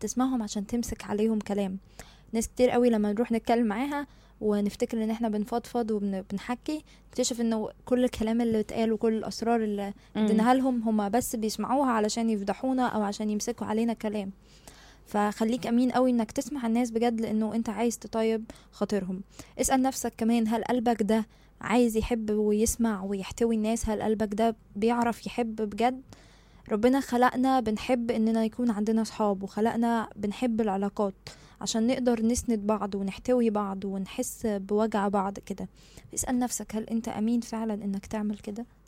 بتسمعهم عشان تمسك عليهم كلام ناس كتير قوي لما نروح نتكلم معاها ونفتكر ان احنا بنفضفض وبنحكي نكتشف انه كل الكلام اللي اتقال وكل الاسرار اللي مم. اديناها لهم هم بس بيسمعوها علشان يفضحونا او عشان يمسكوا علينا كلام فخليك امين قوي انك تسمع الناس بجد لانه انت عايز تطيب خاطرهم اسال نفسك كمان هل قلبك ده عايز يحب ويسمع ويحتوي الناس هل قلبك ده بيعرف يحب بجد ربنا خلقنا بنحب اننا يكون عندنا صحاب وخلقنا بنحب العلاقات عشان نقدر نسند بعض ونحتوي بعض ونحس بوجع بعض كده اسأل نفسك هل انت امين فعلا انك تعمل كده